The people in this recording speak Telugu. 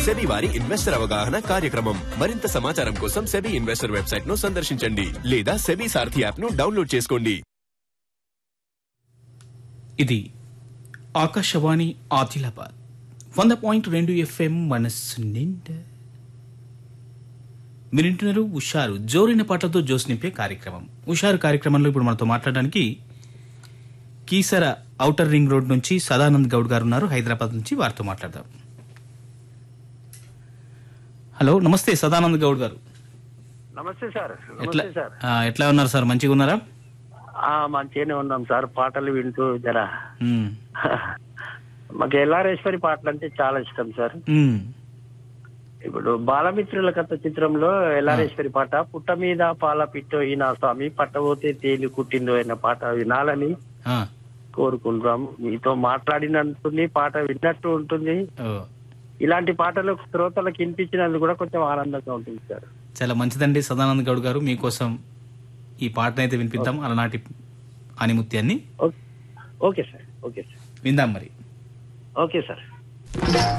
సెబీ వారి ఇన్వెస్టర్ అవగాహన కార్యక్రమం మరింత సమాచారం కోసం సెబీ ఇన్వెస్టర్ వెబ్సైట్ ను సందర్శించండి లేదా సెబీ సారథి యాప్ ను డౌన్లోడ్ చేసుకోండి ఇది ఆకాశవాణి ఆదిలాబాద్ వంద పాయింట్ రెండు ఎఫ్ఎం మనస్సు నిండా మీరింటున్నారు ఉషారు జోరైన పాటలతో జోస్ నింపే కార్యక్రమం ఉషారు కార్యక్రమంలో ఇప్పుడు మనతో మాట్లాడడానికి కీసర ఔటర్ రింగ్ రోడ్ నుంచి సదానంద్ గౌడ్ గారు ఉన్నారు హైదరాబాద్ నుంచి వారితో మాట్లాడదాం హలో నమస్తే సదానంద్ గౌడ్ గారు నమస్తే సార్ ఎట్లా నమస్తే సార్ ఆ, ఎట్లా ఉన్నారు సార్ మంచిగా ఉన్నారా ఆ, మంచిగానే ఉన్నాం సార్ పాటలు వింటూ జర ఉమ్, మాకు ఎల్లారేశ్వరి పాటలు అంటే చాలా ఇష్టం సార్ ఉమ్, ఇప్పుడు బాలమిత్రుల కథ చిత్రంలో ఎల్లారేశ్వరి పాట పుట్ట మీద పాల పిట్టో ఈనా స్వామి పట్టబోతే తేలి కుట్టిందో అన్న పాట వినాలని ఆ, కోరుకుంటాం మీతో మాట్లాడినట్టుంది పాట విన్నట్టు ఉంటుంది ఓ, ఇలాంటి పాటలు శ్రోతలకు వినిపించినందుకు కూడా కొంచెం ఆనందంగా ఉంటుంది సార్ చాలా మంచిదండి సదానంద్ గౌడ్ గారు మీకోసం ఈ పాటనైతే వినిపిద్దాం అలనాటి ఆనిముత్యాన్ని okay okay sir okay sir విందాం మరి ఓకే సార్